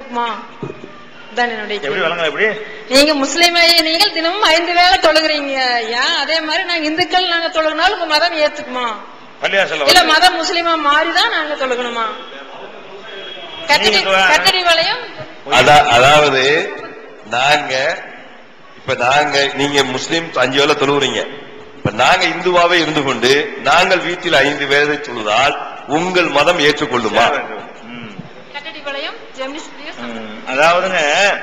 ஏத்துக்குமா இதான் என்னுடைய எப்படி கேள்வி. வழங்க எப்படி நீங்க முஸ்லீமையே நீங்கள் தினமும் ஐந்து வேளை தொழுகிறீங்க ஏன் அதே மாதிரி நாங்க இந்துக்கள் நாங்க தொழுகினாலும் உங்க மதம் ஏத்துக்குமா பள்ளியாசல் இல்ல மதம் முஸ்லீமா மாறிதான் நாங்க தொழுகணுமா கத்தடி நீங்க வா- கத்தடி வளையம் அதா- அதாவது நாங்க இப்ப நாங்க நீங்க முஸ்லீம் அஞ்சு வேளை தொழுவுறீங்க இப்ப நாங்க இந்துவாவே இருந்து கொண்டு நாங்கள் வீட்டில் ஐந்து வேளை தொழுதால் உங்கள் மதம் ஏற்றுக்கொள்ளுமா ம். கட்டடி வளையம் ஜெமிஸ் பிரியஸ் ம். அதாவதுங்க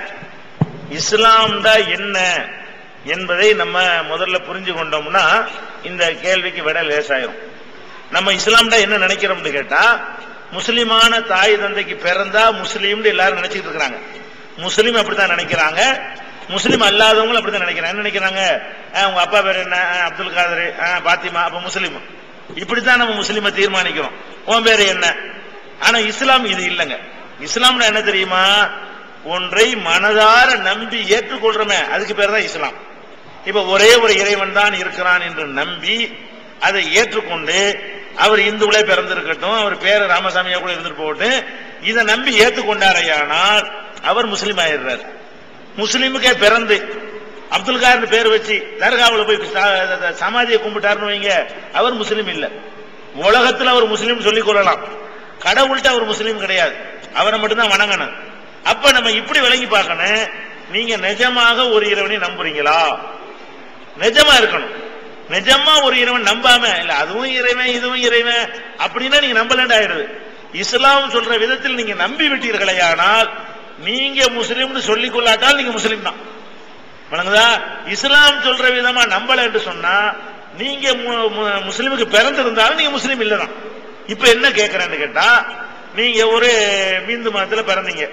இஸ்லாம் தான் என்ன என்பதை நம்ம முதல்ல புரிஞ்சு கொண்டோம்னா இந்த கேள்விக்கு விட லேசாயிரும் நம்ம இஸ்லாம்டா என்ன நினைக்கிறோம்னு கேட்டா முஸ்லிமான தாய் தந்தைக்கு பிறந்தா முஸ்லீம்னு எல்லாரும் நினைச்சிட்டு இருக்காங்க முஸ்லீம் அப்படித்தான் நினைக்கிறாங்க முஸ்லீம் அல்லாதவங்களும் அப்படித்தான் நினைக்கிறாங்க என்ன நினைக்கிறாங்க அஹ், உங்க அப்பா பேர் என்ன அஹ், அப்துல் காதர் அஹ், பாத்திமா அப்ப முஸ்லீம் இப்படித்தான் நம்ம முஸ்லீமை தீர்மானிக்கிறோம் உன் பேரு என்ன ஆனா இஸ்லாம் இது இல்லைங்க இஸ்லாம்னா என்ன தெரியுமா ஒன்றை மனதார நம்பி ஏற்றுக்கொள்றோமே அதுக்கு பேர் தான் இஸ்லாம் இப்ப ஒரே ஒரு இறைவன் தான் இருக்கிறான் என்று நம்பி அதை ஏற்றுக்கொண்டு அவர் இந்துவிலே பிறந்திருக்கட்டும் அவர் பேரு ராமசாமியா கூட இருந்துட்டு போகட்டும் இதை நம்பி ஏற்றுக்கொண்டாரையானால் அவர் முஸ்லீம் ஆயிடுறார் முஸ்லீமுக்கே பிறந்து அப்துல் கார் பேர் வச்சு தர்காவில் போய் ச- சமாதியை கும்பிட்டாருன்னு வைங்க அவர் முஸ்லீம் இல்ல உலகத்துல அவர் முஸ்லீம் சொல்லிக் கொள்ளலாம் கடவுள்கிட்ட அவர் முஸ்லீம் கிடையாது அவரை மட்டும்தான் வணங்கணும் அப்ப நம்ம இப்படி விளங்கி பார்க்கணும் நீங்க நிஜமாக ஒரு இறைவனை நம்புறீங்களா நிஜமா இருக்கணும் நிஜமா ஒரு இறைவன் நம்பாம இல்ல அதுவும் இறைவன் இதுவும் இறைவன் அப்படின்னா நீங்க நம்பலன்னு ஆயிடுது இஸ்லாம் சொல்ற விதத்தில் நீங்க நம்பி விட்டீர்களே ஆனால் நீங்க முஸ்லீம்னு சொல்லிக் கொள்ளாட்டால் நீங்க முஸ்லீம் தான் வணங்குதா இஸ்லாம் சொல்ற விதமா நம்பல என்று சொன்னா நீங்க மு- மு- முஸ்லிமுக்கு பிறந்திருந்தாலும் நீங்க முஸ்லீம் இல்லதான் இப்ப என்ன கேக்குறேன்னு கேட்டா நீங்க ஒரு மீந்து மதத்துல பிறந்தீங்க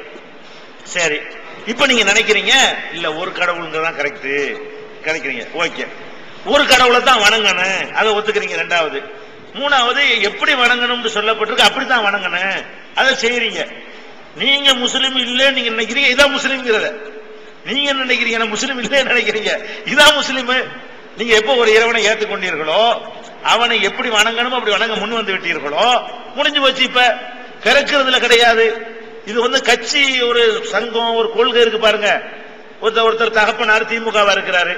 சரி இப்ப நீங்க நினைக்கிறீங்க இல்ல ஒரு கடவுளுங்கிறதான் கரெக்ட் கிடைக்கிறீங்க ஓகே ஒரு கடவுளை தான் வணங்கணும் அதை ஒத்துக்கிறீங்க ரெண்டாவது மூணாவது எப்படி வணங்கணும்னு சொல்லப்பட்டிருக்கு அப்படித்தான் வணங்கணும் அதை செய்றீங்க நீங்க முஸ்லீம் இல்ல நீங்க நினைக்கிறீங்க இதான் முஸ்லீம்ங்கிறத நீங்க என்ன நினைக்கிறீங்க நான் முஸ்லீம் இல்லைன்னு நினைக்கிறீங்க இதான் முஸ்லீம் நீங்க எப்போ ஒரு இறைவனை ஏற்றுக்கொண்டீர்களோ அவனை எப்படி வணங்கணுமோ அப்படி வணங்க முன் வந்து விட்டீர்களோ முடிஞ்சு போச்சு இப்ப பிறக்கிறதுல கிடையாது இது வந்து கட்சி ஒரு சங்கம் ஒரு கொள்கை இருக்கு பாருங்க ஒருத்தர் ஒருத்தர் தகப்பனார் திமுகவா இருக்கிறாரு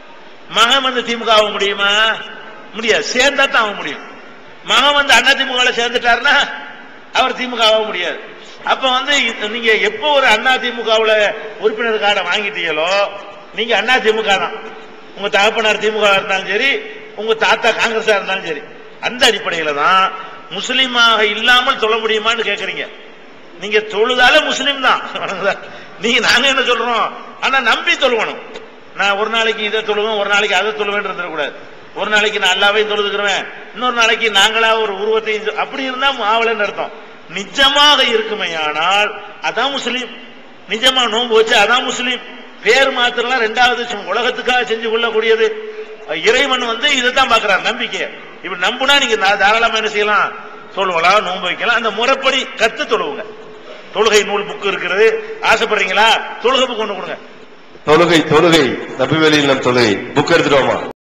மகன் வந்து திமுக ஆக முடியுமா முடியாது சேர்ந்தா தான் ஆக முடியும் மகன் வந்து அண்ணா திமுக சேர்ந்துட்டாருன்னா அவர் திமுக ஆக முடியாது அப்ப வந்து இது- நீங்க எப்போ ஒரு அண்ணா திமுகவுல உறுப்பினர் கார்டை வாங்கிட்டீங்களோ நீங்க அண்ணா திமுக தான் உங்க தகப்பனார் திமுக இருந்தாலும் சரி உங்க தாத்தா காங்கிரஸா இருந்தாலும் சரி அந்த அடிப்படையில தான் முஸ்லீமாக இல்லாமல் தொழ முடியுமான்னு கேக்குறீங்க நீங்க தொழுதால முஸ்லீம் தான் நீங்க நாங்க என்ன சொல்றோம் ஆனா நம்பி தொழுவணும் நான் ஒரு நாளைக்கு இதை தொழுவேன் ஒரு நாளைக்கு அதை தொழுவேன் இருந்துடக்கூடாது ஒரு நாளைக்கு நான் அல்லாவையும் தொழுதுக்கிறேன் இன்னொரு நாளைக்கு நாங்களா ஒரு உருவத்தையும் தொ- அப்படி இருந்தா ஆவலன்னு அர்த்தம் நிஜமாக இருக்குமையானால் அதான் முஸ்லீம் நிஜமா நோன்பு வச்சு அதான் முஸ்லீம் பேர் மாத்திரலாம் ரெண்டாவது சும்மா உலகத்துக்காக செஞ்சு கொள்ளக்கூடியது இறைவன் வந்து இதைத்தான் பாக்குறார் நம்பிக்கை இப்படி நம்புனா நீங்க தா- தாராளமா என்ன செய்யலாம் தொழுவலாம் நோன்பு வைக்கலாம் அந்த முறைப்படி கத்து தொழுவுங்க தொழுகை நூல் புக் இருக்கிறது ஆசைப்படுறீங்களா தொழுகை புக் கொண்டு கொடுங்க தொழுகை தொழுகை நபிவெளியில் நம் தொழுகை புக் எடுத்துட்டோமா